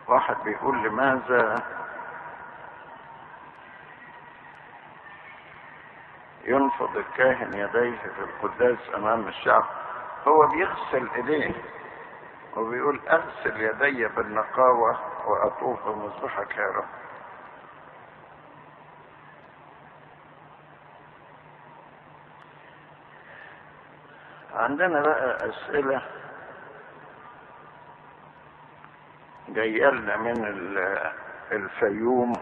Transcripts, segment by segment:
واحد بيقول لماذا ينفض الكاهن يديه في القداس امام الشعب هو بيغسل ايديه وبيقول اغسل يدي بالنقاوة واطوف بمصبحك يا رب عندنا بقى اسئلة جايه لنا من الفيوم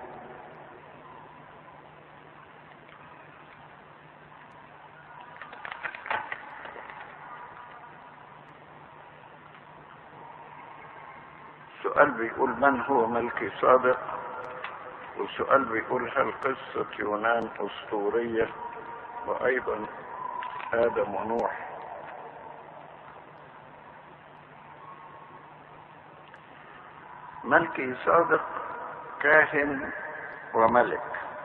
سؤال بيقول من هو ملكي صادق وسؤال بيقول هل قصة يونان أسطورية وأيضا آدم ونوح ملكي صادق كاهن وملك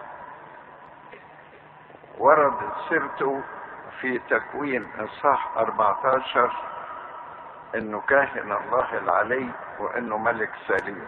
ورد سيرته في تكوين اصحاح 14 انه كاهن الله العلي وانه ملك سليم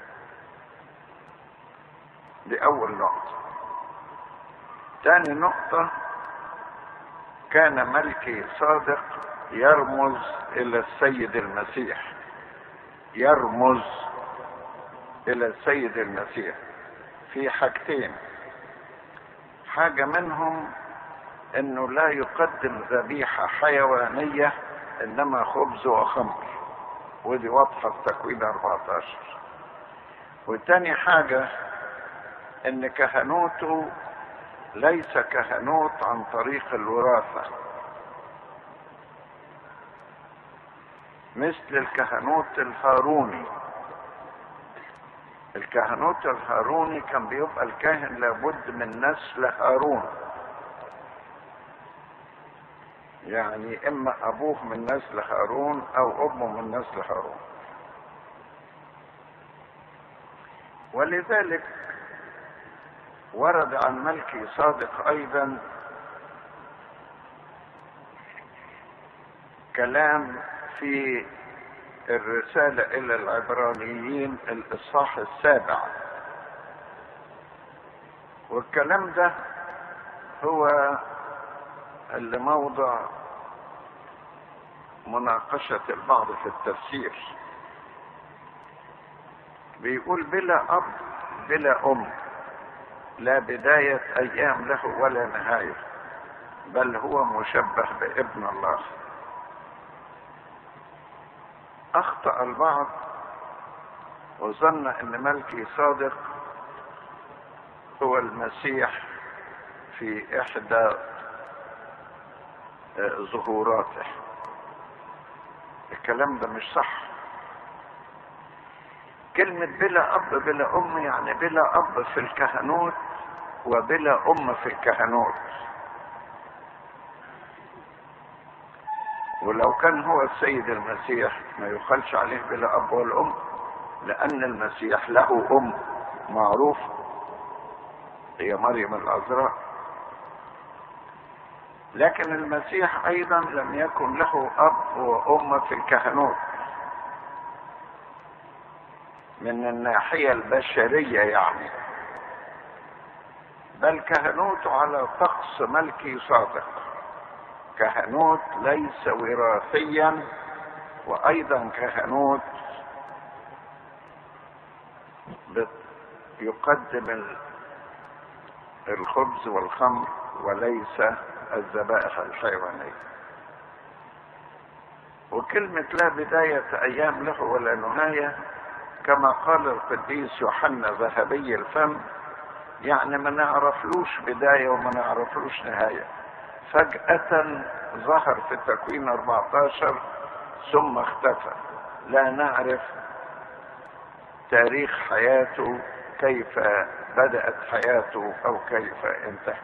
دي اول نقطة تاني نقطة كان ملكي صادق يرمز الى السيد المسيح يرمز الى السيد المسيح في حاجتين حاجة منهم انه لا يقدم ذبيحة حيوانية انما خبز وخمر ودي واضحة في تكوين 14 وتاني حاجة ان كهنوته ليس كهنوت عن طريق الوراثة مثل الكهنوت الهاروني الكهنوت الهاروني كان بيبقى الكاهن لابد من نسل هارون يعني اما ابوه من نسل هارون او امه من نسل هارون ولذلك ورد عن ملكي صادق ايضا كلام في الرسالة إلى العبرانيين الإصحاح السابع والكلام ده هو اللي موضع مناقشة البعض في التفسير بيقول بلا أب بلا أم لا بداية أيام له ولا نهاية بل هو مشبه بابن الله اخطا البعض وظن ان ملكي صادق هو المسيح في احدى ظهوراته الكلام ده مش صح كلمة بلا أب بلا أم يعني بلا أب في الكهنوت وبلا أم في الكهنوت ولو كان هو السيد المسيح ما يقالش عليه بلا اب ولا ام لان المسيح له ام معروف هي مريم العذراء لكن المسيح ايضا لم يكن له اب وام في الكهنوت من الناحيه البشريه يعني بل كهنوته على طقس ملكي صادق كهنوت ليس وراثيا وايضا كهنوت يقدم الخبز والخمر وليس الذبائح الحيوانيه وكلمة لا بداية أيام له ولا نهاية كما قال القديس يوحنا ذهبي الفم يعني ما نعرفلوش بداية وما نعرفلوش نهاية فجأة ظهر في التكوين 14 ثم اختفى لا نعرف تاريخ حياته كيف بدأت حياته أو كيف انتهت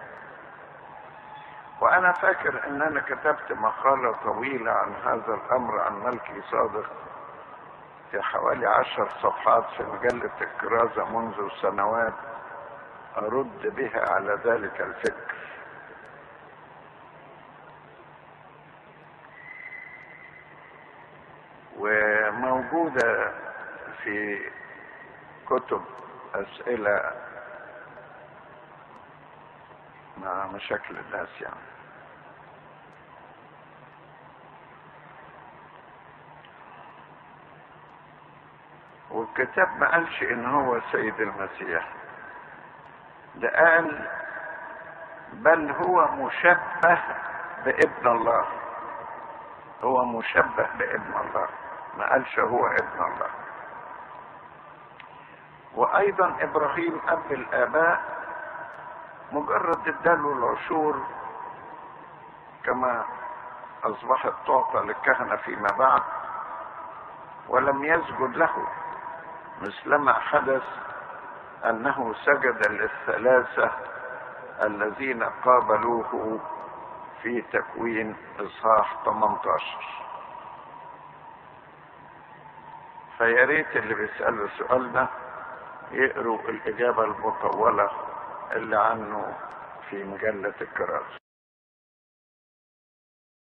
وأنا فاكر أن أنا كتبت مقالة طويلة عن هذا الأمر عن ملكي صادق في حوالي عشر صفحات في مجلة الكرازة منذ سنوات أرد بها على ذلك الفكر وموجودة في كتب أسئلة مع مشاكل الناس يعني والكتاب ما قالش ان هو سيد المسيح ده قال بل هو مشبه بابن الله هو مشبه بابن الله ما قالش هو ابن الله وايضا ابراهيم اب الاباء مجرد اداله العشور كما اصبحت تعطى للكهنه فيما بعد ولم يسجد له مثلما حدث انه سجد للثلاثه الذين قابلوه في تكوين اصحاح 18 فيا ريت اللي بيسالوا السؤال ده يقروا الاجابه المطوله اللي عنه في مجله الكراسه